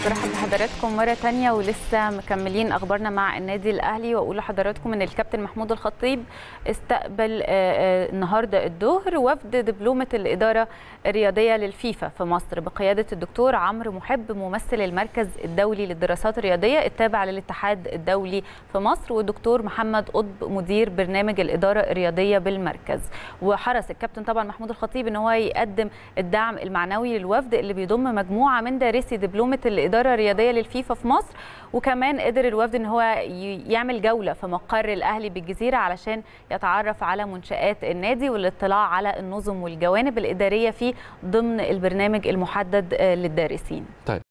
برحب بحضراتكم مرة تانية ولسه مكملين أخبارنا مع النادي الأهلي وأقول لحضراتكم إن الكابتن محمود الخطيب استقبل آه، آه، النهاردة الظهر وفد دبلومة الإدارة الرياضية للفيفا في مصر بقيادة الدكتور عمرو محب ممثل المركز الدولي للدراسات الرياضية التابع للاتحاد الدولي في مصر والدكتور محمد قطب مدير برنامج الإدارة الرياضية بالمركز وحرص الكابتن طبعا محمود الخطيب إن هو يقدم الدعم المعنوي للوفد اللي بيضم مجموعة من دارسي دبلومة الإدارة الرياضية للفيفا في مصر وكمان قدر الوفد ان هو ي- يعمل جولة في مقر الأهلي بالجزيرة علشان يتعرف على منشآت النادي والاطلاع على النظم والجوانب الإدارية فيه ضمن البرنامج المحدد آه، للدارسين طيب